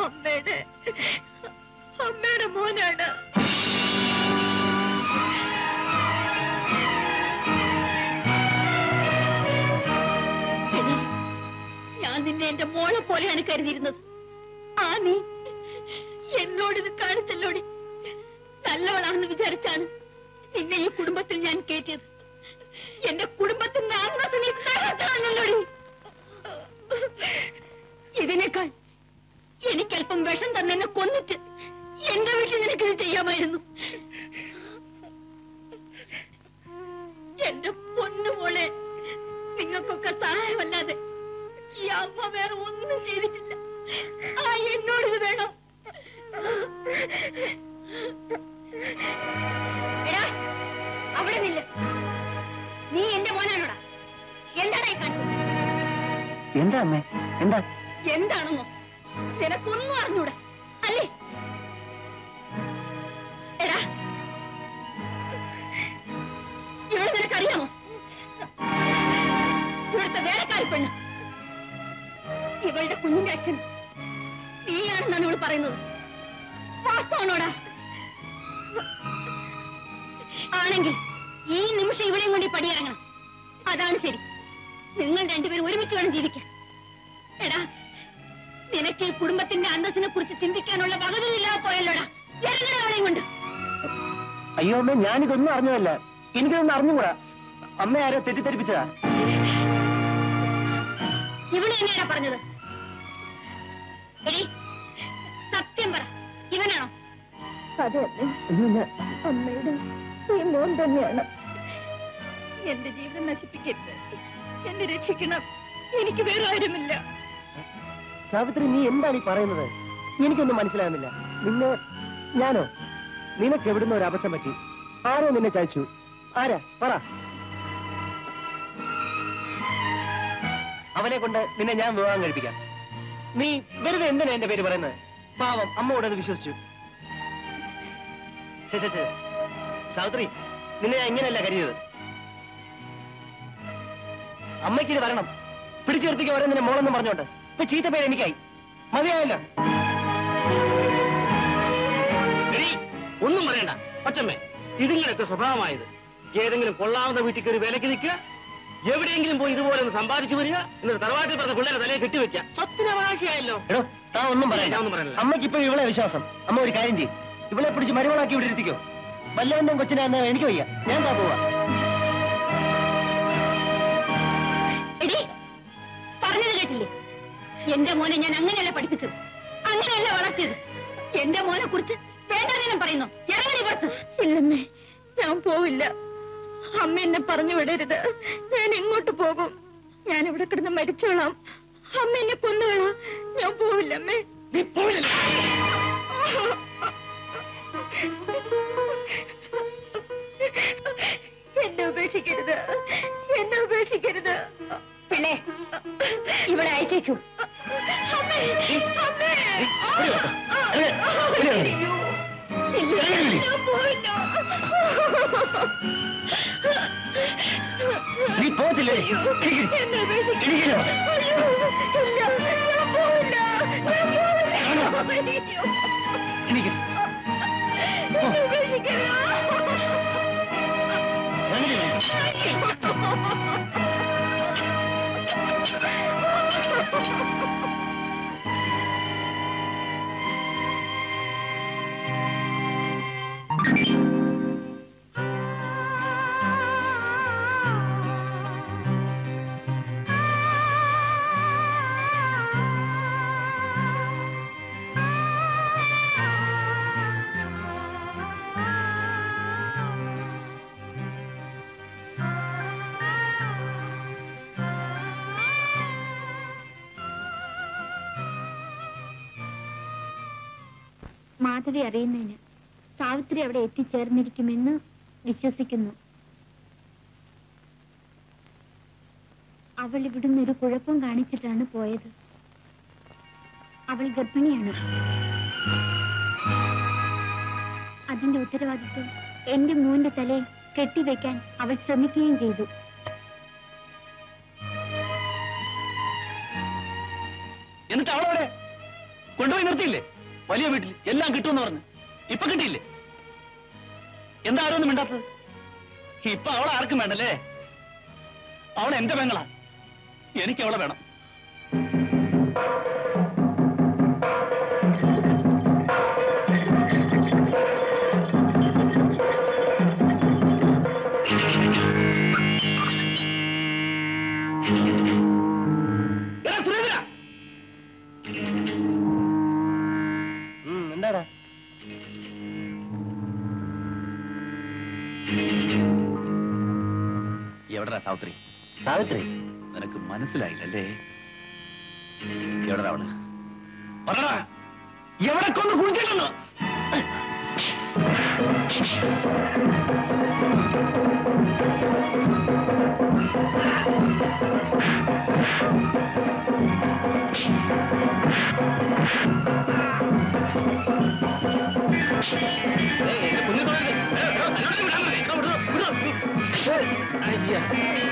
അമ്മയുടെ അമ്മയുടെ മോനാണ് എടി, ഞാൻ നിന്നെ എന്റെ മോളെ പോലെയാണ് കരുതിയിരുന്നത് ആ നീ എന്നോട് ഇത് കാണിച്ചല്ലോടി നല്ലവളാണെന്ന് വിചാരിച്ചാണ് നിന്നെ ഈ കുടുംബത്തിൽ ഞാൻ കയറ്റിയത് എന്റെ കുടുംബത്തിന്റെ ആത്മഹത്യ നീ തകർത്തതാണല്ലോടി ഇതിനേക്കാൾ എനിക്കല്പം വിഷം തന്നെ കൊന്നിട്ട് എന്റെ വീട്ടിൽ നിനക്കിത് ചെയ്യാമായിരുന്നു എന്റെ പൊന്നുമോളെ നിങ്ങൾക്കൊക്കെ സഹായമല്ലാതെ ഈ അമ്മ വേറെ ഒന്നും ചെയ്തിട്ടില്ല ആ എന്നോട് ഇത് വേണം എടാ അവിടെ നില്ല നീ എന്റെ മോനാണോടാ എന്താടാ ഈ കണ്ടത് എന്താ അമ്മേ എന്താ എന്താണെന്നോ നിനക്കൊന്നും അറിഞ്ഞൂടാ അല്ലേ എടാ ഇവിടെ നിനക്കറിയാമോ ഇവിടുത്തെ വേലക്കാരി പെണ്ണ് ഇവളുടെ കുഞ്ഞിന്റെ അച്ഛൻ നീയാണെന്നാണ് ഇവള് പറയുന്നത് വാസ്തവനോടാ ആണെങ്കിൽ ഈ നിമിഷം ഇവളെയും കൊണ്ട് ഈ പടിയിറങ്ങണം അതാണ് ശരി നിങ്ങൾ രണ്ടുപേരും ഒരുമിച്ച് വേണം ജീവിക്കാൻ എടാ നിനക്ക് ഈ കുടുംബത്തിന്റെ അന്തസ്സിനെ കുറിച്ച് ചിന്തിക്കാനുള്ള വകതില്ലാതെ പോയല്ലോടാ ഇറങ്ങണ അവളെയും കൊണ്ട് അയ്യോ അമ്മേ ഞാനിതൊന്നും അറിഞ്ഞതല്ല എനിക്കിതൊന്നും അറിഞ്ഞുകൂടാ അമ്മ ആരോ തെറ്റിദ്ധരിപ്പിച്ചതാ ഇവള് തന്നെയാണോ പറഞ്ഞത് എടി സത്യം പറ ഇവനാണോ അയ്യോ, ഞാൻ- അമ്മയുടെ ഈ മോൻ തന്നെയാണ് എന്റെ ജീവിതം നശിപ്പിക്കരുത് എന്നെ രക്ഷിക്കണം എനിക്ക് വേറെ ആരുമില്ല സാവിത്രി നീ എന്താണ് ഈ പറയുന്നത് എനിക്കൊന്നും മനസ്സിലാകുന്നില്ല നിന്നെ ഞാനോ നിനക്ക് എവിടുന്ന് ഒരു അബദ്ധം പറ്റി ആരോ നിന്നെ ചതിച്ചു ആരാ പറ അവനെ കൊണ്ട് നിന്നെ ഞാൻ വിവാഹം കഴിപ്പിക്കാം നീ വെറുതെ എന്തിനാ എന്റെ പേര് പറയുന്നത് പാവം അമ്മയോട് അത് വിശ്വസിച്ചു ഛെ, ഛെ, ഛെ. സാവിത്രി നിന്നെ ഞാൻ ഇങ്ങനെയല്ല കരുതിയത് അമ്മയ്ക്ക് ഇത് വരണം പിടിച്ചു നിർത്തിക്ക് ഓരോ നിന്നെ മോളെന്നും പറഞ്ഞോണ്ട് ഇപ്പൊ ചീത്ത പേര് എനിക്കായി മതിയായല്ലോ എടീ, ഒന്നും പറയണ്ട പച്ചമ്മേ ഇതിങ്ങനൊക്കെ സ്വഭാവമായത് ഏതെങ്കിലും കൊള്ളാവുന്ന വീട്ടിൽ കയറി വിലക്ക് നിൽക്കുക എവിടെയെങ്കിലും പോയി ഇതുപോലെ ഒന്ന് സമ്പാദിച്ചു വരിക എന്നിട്ട് തറവാട്ടിൽ പറഞ്ഞ പിള്ളേരെ തലയെ കെട്ടിവെക്കുക സ്വത്തിനവകാശിയായല്ലോ എടോ താ ഒന്നും പറയണ്ട ഞാൻ ഒന്നും പറയണില്ല. അമ്മയ്ക്ക് ഇപ്പൊ ഇവളെ വിശ്വാസം അമ്മ ഒരു കാര്യം ചെയ്യും ഇവളെ പിടിച്ച് മരുമളാക്കി ഇവിടെ ഇരുത്തിക്കോ വല്ലവന്റെ കൊച്ചിനെ അന്ന് എനിക്ക് വയ്യ ഞാൻ താ പോവാ എടി പറഞ്ഞത് കേട്ടില്ലേ എന്റെ മോനെ ഞാൻ അങ്ങനെയല്ല പഠിപ്പിച്ചത് അങ്ങനെയല്ല വളർത്തിയത് എന്റെ മോനെ കുറിച്ച് വേണ്ടാതിനും പറയുന്നു ഇറങ്ങണി പുറത്ത് ഇല്ലമ്മേ ഞാൻ പോവില്ല അമ്മ എന്നെ പറഞ്ഞു വിടരുത് ഞാൻ എങ്ങോട്ട് പോകും ഞാൻ ഇവിടെ കിടന്ന് മരിച്ചോളാം അമ്മ എന്നെ കൊന്നുകളാം ഞാൻ പോവില്ല അമ്മേ നീ പോയില്ല എന്നെ ഉപേക്ഷിക്കരുത് എന്നെ ഉപേക്ഷിക്കരുത് പിള്ളേ ഇവിടെ അയച്ചേക്കൂ അമ്മേ അമ്മേ ഇല്ല ഞാൻ പോയില്ല നീ പോകത്തില്ലേ എന്നെ ഉപേക്ഷിക്കരുത് അയ്യോ ഇല്ല ഞാൻ പോവില്ല ഞാൻ പോവില്ല അയ്യോ എനിക്ക് എന്നെ ഉപേക്ഷിക്കരുത് മാധവി അറിയുന്നതിന് സാവിത്രി അവിടെ എത്തിച്ചേർന്നിരിക്കുമെന്ന് വിശ്വസിക്കുന്നു അവൾ ഇവിടുന്ന് ഒരു കുഴപ്പം കാണിച്ചിട്ടാണ് പോയത് അവൾ ഗർഭിണിയാണ് അതിന്റെ ഉത്തരവാദിത്വം എന്റെ മോന്റെ തലയിൽ കെട്ടിവെക്കാൻ അവൾ ശ്രമിക്കുകയും ചെയ്തു എന്നിട്ട് അവളവിടെ കൊണ്ടുപോയി നിർത്തിയില്ലേ വലിയ വീട്ടിൽ എല്ലാം കിട്ടുമെന്ന് പറഞ്ഞു ഇപ്പൊ കിട്ടിയില്ലേ എന്താ ആരും ഒന്നും മിണ്ടാത്തത് ഇപ്പൊ അവളെ ആർക്കും വേണ്ടല്ലേ അവൾ എന്റെ പെങ്ങളാ എനിക്ക് അവളെ വേണം എടാ സുരേന്ദ്ര ഉം, എന്താടാ എവിടെടാ സാവിത്രി സാവിത്രി നിനക്ക് മനസ്സിലായില്ലല്ലേ എവിടെടാ അവള് പറടാ എവിടെ കൊണ്ട് കുഴിച്ചിട്ടുണ്ടോ കുഞ്ഞു തുടങ്ങി തന്നോട് വിടാൻ മതി എടാ, വിടോ, വിടോ. അയ്യ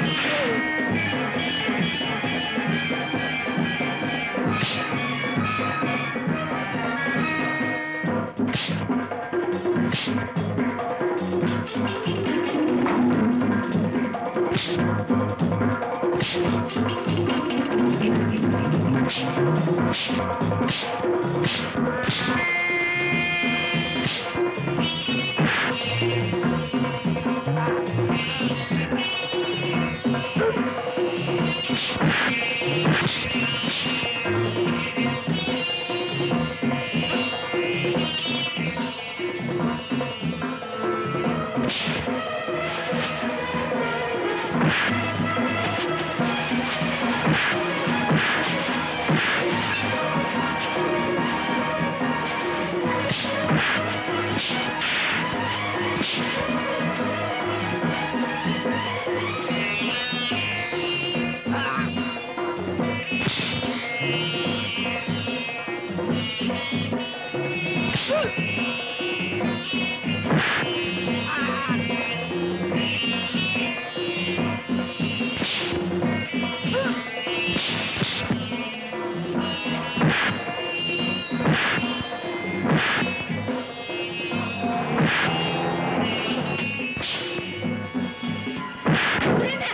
സുരേന്ദ്ര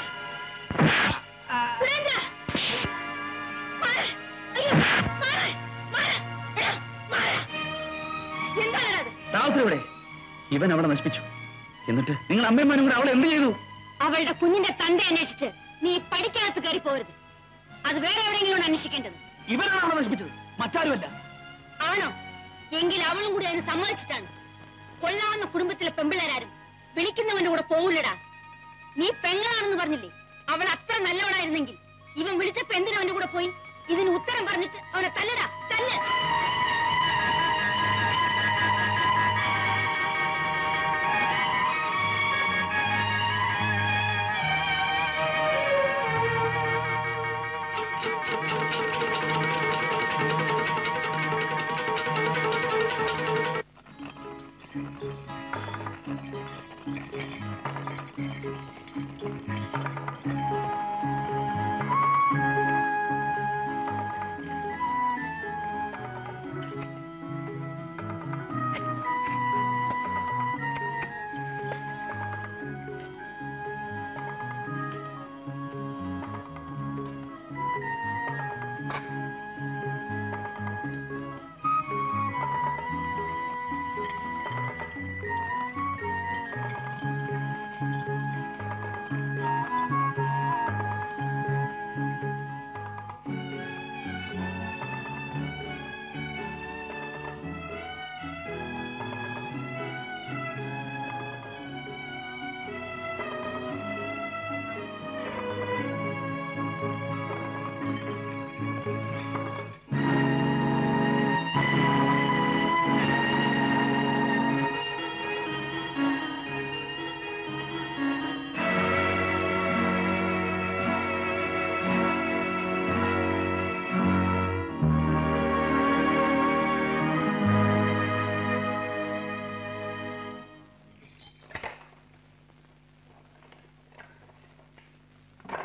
സുരേന്ദ്ര മാറ്. അയ്യോ, മാറ്, മാറ്. എടാ, മാറ്. എന്താണെടാ അത്? സാവിത്രി ഇവിടെ ഇവൻ അവളെ നശിപ്പിച്ചു എന്നിട്ട് നിങ്ങൾ അമ്മയമ്മനും കൂടെ അവളെ എന്ത് ചെയ്തു അവളുടെ കുഞ്ഞിന്റെ തന്റെ അന്വേഷിച്ച് നീ പഠിക്കകത്ത് കയറി പോരുത് അത് വേറെ എവിടെയെങ്കിലും അന്വേഷിക്കേണ്ടത് ഇവനാണ് അവളെ നശിപ്പിച്ചത് മറ്റാരുമല്ല ആണോ എങ്കിൽ അവളും കൂടി അതിന് സമ്മതിച്ചിട്ടാണ് കൊള്ളാവുന്ന കുടുംബത്തിലെ പെമ്പിള്ളേരാരും വിളിക്കുന്നവന്റെ കൂടെ പോകില്ലടാ നീ പെങ്ങളാണെന്ന് പറഞ്ഞില്ലേ അവൾ അത്ര നല്ലവളായിരുന്നെങ്കിൽ ഇവൻ വിളിച്ചപ്പോ എന്തിനാ അവന്റെ കൂടെ പോയി ഇതിന് ഉത്തരം പറഞ്ഞിട്ട് അവനെ തല്ലടാ തല്ല്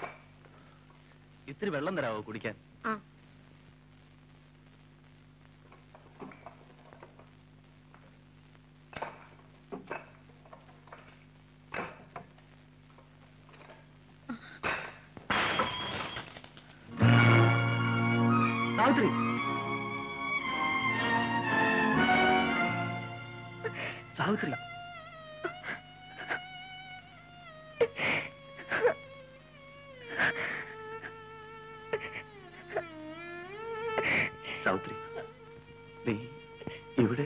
ഇത്തിരി വെള്ളം തരാവോ കുടിക്കാൻ ആ സാവിത്രി സാവിത്രി സാവിത്രി നീ ഇവിടെ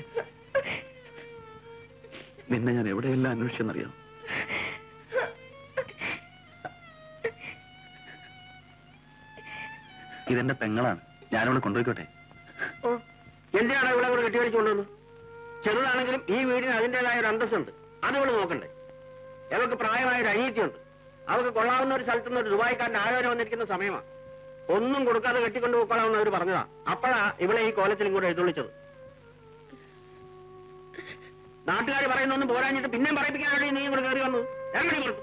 നിന്നെ ഞാൻ എവിടെയെല്ലാം അന്വേഷിച്ചെന്നറിയാം ഇതെന്റെ പെങ്ങളാണ് ഞാനവളെ കൊണ്ടുപോയിക്കോട്ടെ എന്തിനാണ് ഇവിടെ കൂടെ കെട്ടിയടിച്ചുകൊണ്ടുവന്നത് ചെറുതാണെങ്കിലും ഈ വീടിന് അതിന്റേതായ ഒരു അന്തസ്സുണ്ട് അത് ഇവിടെ നോക്കണ്ടേ അവൾക്ക് പ്രായമായ ഒരു അനീതിയുണ്ട് അവൾക്ക് കൊള്ളാവുന്ന ഒരു സ്ഥലത്ത് നിന്ന് ഒരു ദുബായിക്കാരന്റെ ആലോചന വന്നിരിക്കുന്ന സമയമാണ് ഒന്നും കൊടുക്കാതെ കെട്ടിക്കൊണ്ടു പോയിക്കൊള്ളാമെന്ന് അവർ പറഞ്ഞതാ അപ്പോഴാ ഇവിടെ ഈ കോലത്തിൽ ഇങ്ങോട്ട് എഴുന്നള്ളിച്ചത് നാട്ടുകാർ പറയുന്നൊന്നും പോരാഞ്ഞിട്ട് പിന്നെയും പറയിപ്പിക്കാൻ വേണ്ടി നീ ഇവിടെ കയറി വന്നു എങ്ങനെ കൊടുത്തു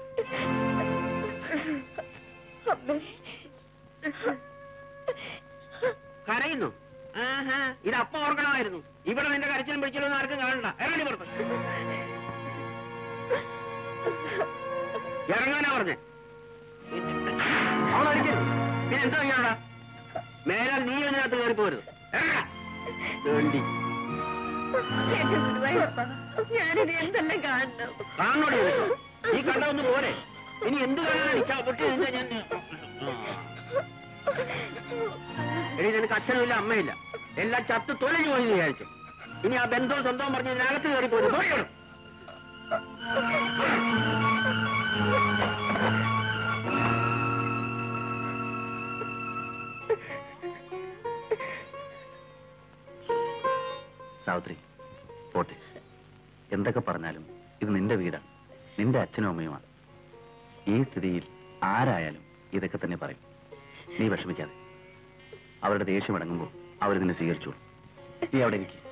കരയുന്നു ആഹാ ഇത് അപ്പ ഓർക്കണമായിരുന്നു ഇവിടെ നിന്റെ കരച്ചിലും പിടിച്ചിലും ഒന്നും ആർക്കും കാണണ്ട ഇറങ്ങി പുറത്ത് ഇറങ്ങാനാ പറഞ്ഞേ അവളടിക്കരുത് പിന്നെ എന്താ ചെയ്യണ്ട മേലാൽ നീ ഇതിനകത്ത് കയറി പോരുത് ഇറങ്ങടാ. വേണ്ടി എന്റെ ഗുരുവായൂരപ്പ ഞാനിത് എന്തെല്ലാം കാണണം കാണോടി നിനക്ക്. ഈ കണ്ട ഒന്ന് പോരെ ഇനി എന്ത് കാണാനാണ് ഇച്ഛ പൊട്ടി നിന്നെ ഞാൻ എടി നിനക്ക് അച്ഛനുമില്ല അമ്മയില്ല എല്ലാം ചത്ത് തൊലഞ്ഞു പോയി എന്ന് വിചാരിച്ചു ഇനി ആ ബന്ധവും സ്വന്തവും പറഞ്ഞ് ഇതിനകത്ത് കയറി പോയി പോയോ സാവിത്രി പോട്ടെ എന്തൊക്കെ പറഞ്ഞാലും ഇത് നിന്റെ വീടാണ് നിന്റെ അച്ഛനും അമ്മയുമാണ് ഈ സ്ഥിതിയിൽ ആരായാലും ഇതൊക്കെ തന്നെ പറയും നീ വിഷമിക്കാതെ അവരുടെ ദേഷ്യം അടങ്ങുമ്പോൾ അവർ നിന്നെ സ്വീകരിച്ചോളൂ നീ അവിടെ ഇരിക്കും